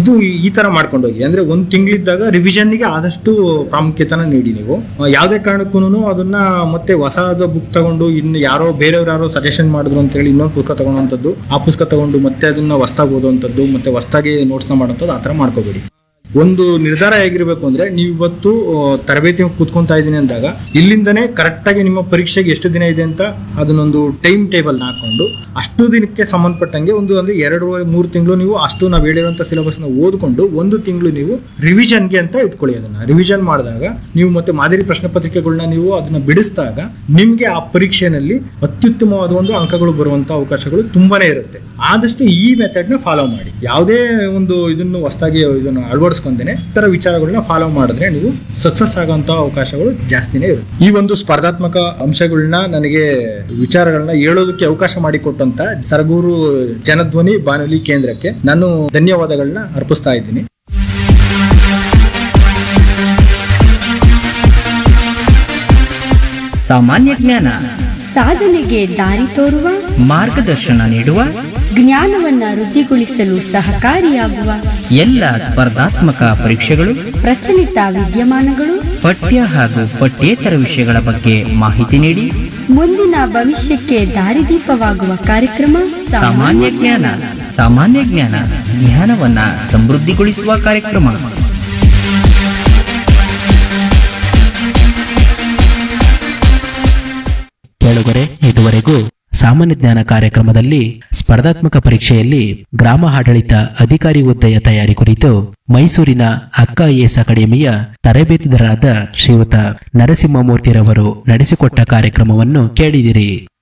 ಇದು ಈ- ಈ ತರ ಮಾಡ್ಕೊಂಡು ಹೋಗಿ ಅಂದ್ರೆ ಒಂದ್ ತಿಂಗಳಿದ್ದಾಗ ರಿವಿಷನ್ಗೆ ಆದಷ್ಟು ಪ್ರಾಮುಖ್ಯತೆನ ನೀಡಿ ನೀವು ಆ, ಯಾವುದೇ ಕಾರಣಕ್ಕೂ ಅದನ್ನ ಮತ್ತೆ ಹೊಸದ ಬುಕ್ ತಗೊಂಡು ಇನ್ನು ಯಾರೋ ಬೇರೆಯವ್ರು ಯಾರೋ ಸಜೆಷನ್ ಮಾಡಿದ್ರು ಅಂತ ಹೇಳಿ ಇನ್ನೊಂದು ಪುಸ್ತಕ ತಗೊಳ್ಳೋಂಥದ್ದು ಆ ಪುಸ್ತಕ ತಗೊಂಡು ಮತ್ತೆ ಅದನ್ನ ಹೊಸ್ದಾಗಿ ಓದುವಂಥದ್ದು ಮತ್ತೆ ಹೊಸ್ದಾಗಿ ನೋಟ್ಸ್ನ ಮಾಡೋಂಥದ್ದು ಆ ಥರ ಮಾಡ್ಕೋಬೇಡಿ ಒಂದು ನಿರ್ಧಾರ ಹೇಗಿರ್ಬೇಕು ಅಂದ್ರೆ ನೀವು ಇವತ್ತು ಆ, ತರಬೇತಿ ಕೂತ್ಕೊಂತಾ ಇದ್ದೀನಿ ಅಂದಾಗ ಇಲ್ಲಿಂದನೇ ಕರೆಕ್ಟಾಗಿ ನಿಮ್ಮ ಪರೀಕ್ಷೆಗೆ ಎಷ್ಟು ದಿನ ಇದೆ ಅಂತ ಅದನ್ನೊಂದು ಟೈಮ್ ಟೇಬಲ್ ಹಾಕೊಂಡು ಅಷ್ಟು ದಿನಕ್ಕೆ ಸಂಬಂಧಪಟ್ಟಂಗೆ ಒಂದು ಅಂದ್ರೆ ಎರಡು ಮೂರು ತಿಂಗಳು ನೀವು ಅಷ್ಟು ನಾವು ಹೇಳಿರುವಂತ ಸಿಲೆಬಸ್ನ ಓದ್ಕೊಂಡು ಒಂದು ತಿಂಗಳು ನೀವು ರಿವಿಷನ್ಗೆ ಅಂತ ಇಟ್ಕೊಳ್ಳಿ ಅದನ್ನ ರಿವಿಷನ್ ಮಾಡಿದಾಗ ನೀವು ಮತ್ತೆ ಮಾದರಿ ಪ್ರಶ್ನೆ ಪತ್ರಿಕೆಗಳನ್ನ ನೀವು ಅದನ್ನ ಬಿಡಿಸಿದಾಗ ನಿಮ್ಗೆ ಆ ಪರೀಕ್ಷೆನಲ್ಲಿ ಅತ್ಯುತ್ತಮವಾದ ಒಂದು ಅಂಕಗಳು ಬರುವಂತ ಅವಕಾಶಗಳು ತುಂಬಾನೇ ಇರುತ್ತೆ ಆದಷ್ಟು ಈ ಮೆಥಡ್ ನ ಫಾಲೋ ಮಾಡಿ ಯಾವುದೇ ಒಂದು ಇದನ್ನು ಹೊಸದಾಗಿ ಇದನ್ನು ಅಳವಡಿಸ್ಕೊಂಡೇನೆ ಈ ತರ ವಿಚಾರಗಳನ್ನ ಫಾಲೋ ಮಾಡಿದ್ರೆ ನೀವು ಸಕ್ಸಸ್ ಆಗುವಂತ ಅವಕಾಶಗಳು ಜಾಸ್ತಿನೇ ಇರುತ್ತೆ ಈ ಒಂದು ಸ್ಪರ್ಧಾತ್ಮಕ ಅಂಶಗಳನ್ನ ನನಗೆ ವಿಚಾರಗಳನ್ನ ಹೇಳೋದಕ್ಕೆ ಅವಕಾಶ ಮಾಡಿಕೊಟ್ಟಂತ ಸರಗೂರು ಜನಧ್ವನಿ ಬಾನುಲಿ ಕೇಂದ್ರಕ್ಕೆ ನಾನು ಧನ್ಯವಾದಗಳನ್ನ ಅರ್ಪಿಸ್ತಾ ಇದ್ದೀನಿ ಸಾಮಾನ್ಯ ಜ್ಞಾನ ಸಾಧನೆಗೆ ದಾರಿ ತೋರುವ ಮಾರ್ಗದರ್ಶನ ನೀಡುವ ಜ್ಞಾನವನ್ನ ವೃದ್ಧಿಗೊಳಿಸಲು ಸಹಕಾರಿಯಾಗುವ ಎಲ್ಲ ಸ್ಪರ್ಧಾತ್ಮಕ ಪರೀಕ್ಷೆಗಳು ಪ್ರಚಲಿತ ವಿದ್ಯಮಾನಗಳು ಪಠ್ಯ ಹಾಗೂ ಪಠ್ಯೇತರ ವಿಷಯಗಳ ಬಗ್ಗೆ ಮಾಹಿತಿ ನೀಡಿ ಮುಂದಿನ ಭವಿಷ್ಯಕ್ಕೆ ದಾರಿದೀಪವಾಗುವ ಕಾರ್ಯಕ್ರಮ ಸಾಮಾನ್ಯ ಜ್ಞಾನ ಸಾಮಾನ್ಯ ಜ್ಞಾನ ಜ್ಞಾನವನ್ನ ಸಮೃದ್ಧಿಗೊಳಿಸುವ ಕಾರ್ಯಕ್ರಮ ಕೇಳುಗರೆ ಇದುವರೆಗೂ ಸಾಮಾನ್ಯ ಜ್ಞಾನ ಕಾರ್ಯಕ್ರಮದಲ್ಲಿ ಸ್ಪರ್ಧಾತ್ಮಕ ಪರೀಕ್ಷೆಯಲ್ಲಿ ಗ್ರಾಮ ಆಡಳಿತ ಅಧಿಕಾರಿ ಹುದ್ದೆಯ ತಯಾರಿ ಕುರಿತು ಮೈಸೂರಿನ ಅಕ್ಕ ಎಸ್ ಅಕಾಡೆಮಿಯ ತರಬೇತುದಾರರಾದ ಶ್ರೀಯುತ ನರಸಿಂಹಮೂರ್ತಿರವರು ನಡೆಸಿಕೊಟ್ಟ ಕಾರ್ಯಕ್ರಮವನ್ನು ಕೇಳಿದಿರಿ